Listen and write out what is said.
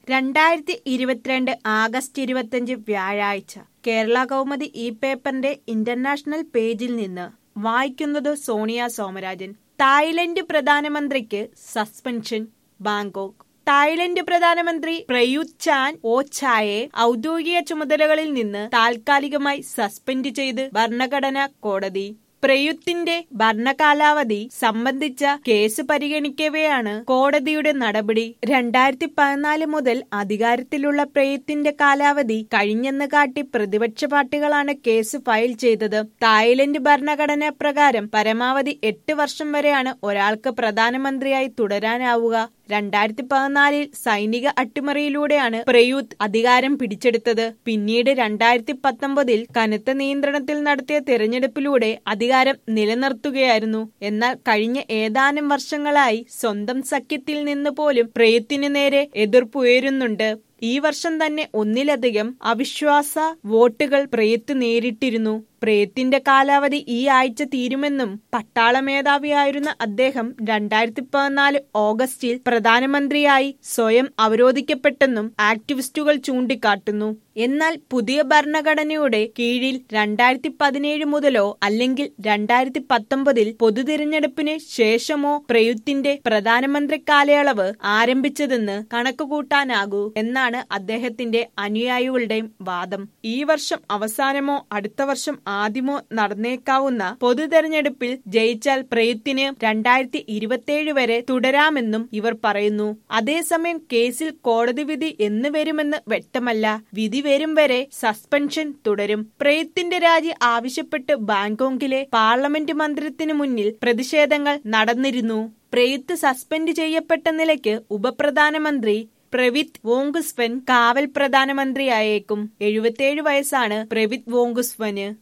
രണ്ടായിരത്തി ഇരുപത്തിരണ്ട് ആഗസ്റ്റ് ഇരുപത്തിയഞ്ച് വ്യാഴാഴ്ച കേരള കൗമുദി ഈ പേപ്പറിന്റെ ഇന്റർനാഷണൽ പേജിൽ നിന്ന് വായിക്കുന്നത് സോണിയ സോമരാജൻ തായ്ലൻഡ് പ്രധാനമന്ത്രിക്ക് സസ്പെൻഷൻ ബാങ്കോക്ക് തായ്ലൻഡ് പ്രധാനമന്ത്രി പ്രയുത് ചാൻ ഓ ചായെ ഔദ്യോഗിക ചുമതലകളിൽ നിന്ന് താൽക്കാലികമായി സസ്പെൻഡ് ചെയ്ത് ഭരണഘടനാ കോടതി പ്രയുത്തിന്റെ ഭരണകാലാവധി സംബന്ധിച്ച കേസ് പരിഗണിക്കവെയാണ് കോടതിയുടെ നടപടി രണ്ടായിരത്തി പതിനാല് മുതൽ അധികാരത്തിലുള്ള പ്രയുത്തിന്റെ കാലാവധി കഴിഞ്ഞെന്ന് കാട്ടി പ്രതിപക്ഷ പാർട്ടികളാണ് കേസ് ഫയൽ ചെയ്തത് തായ്ലൻഡ് ഭരണഘടന പ്രകാരം പരമാവധി എട്ട് വർഷം വരെയാണ് ഒരാൾക്ക് പ്രധാനമന്ത്രിയായി തുടരാനാവുക രണ്ടായിരത്തി പതിനാലിൽ സൈനിക അട്ടിമറിയിലൂടെയാണ് പ്രയൂത്ത് അധികാരം പിടിച്ചെടുത്തത് പിന്നീട് രണ്ടായിരത്തി പത്തൊമ്പതിൽ കനത്ത നിയന്ത്രണത്തിൽ നടത്തിയ തെരഞ്ഞെടുപ്പിലൂടെ അധികാരം നിലനിർത്തുകയായിരുന്നു എന്നാൽ കഴിഞ്ഞ ഏതാനും വർഷങ്ങളായി സ്വന്തം സഖ്യത്തിൽ നിന്ന് പോലും പ്രയുത്തിന് നേരെ എതിർപ്പുയരുന്നുണ്ട് ഈ വർഷം തന്നെ ഒന്നിലധികം അവിശ്വാസ വോട്ടുകൾ പ്രയത്ത് നേരിട്ടിരുന്നു പ്രയത്തിന്റെ കാലാവധി ഈ ആഴ്ച തീരുമെന്നും പട്ടാള മേധാവിയായിരുന്ന അദ്ദേഹം രണ്ടായിരത്തി പതിനാല് ഓഗസ്റ്റിൽ പ്രധാനമന്ത്രിയായി സ്വയം അവരോധിക്കപ്പെട്ടെന്നും ആക്ടിവിസ്റ്റുകൾ ചൂണ്ടിക്കാട്ടുന്നു എന്നാൽ പുതിയ ഭരണഘടനയുടെ കീഴിൽ രണ്ടായിരത്തി പതിനേഴ് മുതലോ അല്ലെങ്കിൽ രണ്ടായിരത്തി പത്തൊമ്പതിൽ പൊതുതിരഞ്ഞെടുപ്പിന് ശേഷമോ പ്രയുത്തിന്റെ പ്രധാനമന്ത്രി കാലയളവ് ആരംഭിച്ചതെന്ന് കണക്കുകൂട്ടാനാകൂ എന്നാണ് അദ്ദേഹത്തിന്റെ അനുയായികളുടെയും വാദം ഈ വർഷം അവസാനമോ അടുത്ത വർഷം ആദ്യമോ നടന്നേക്കാവുന്ന പൊതുതെരഞ്ഞെടുപ്പിൽ ജയിച്ചാൽ പ്രയുത്തിന് രണ്ടായിരത്തി ഇരുപത്തിയേഴ് വരെ തുടരാമെന്നും ഇവർ പറയുന്നു അതേസമയം കേസിൽ കോടതി വിധി എന്ന് വരുമെന്ന് വ്യക്തമല്ല വിധി വരും വരെ സസ്പെൻഷൻ തുടരും പ്രയത്തിന്റെ രാജി ആവശ്യപ്പെട്ട് ബാങ്കോക്കിലെ പാർലമെന്റ് മന്ദിരത്തിനു മുന്നിൽ പ്രതിഷേധങ്ങൾ നടന്നിരുന്നു പ്രയുത്ത് സസ്പെൻഡ് ചെയ്യപ്പെട്ട നിലയ്ക്ക് ഉപപ്രധാനമന്ത്രി പ്രവിത് വോങ്കുസ്വൻ കാവൽ പ്രധാനമന്ത്രിയായേക്കും എഴുപത്തിയേഴ് വയസ്സാണ് പ്രവിത് വോങ്കുസ്വന്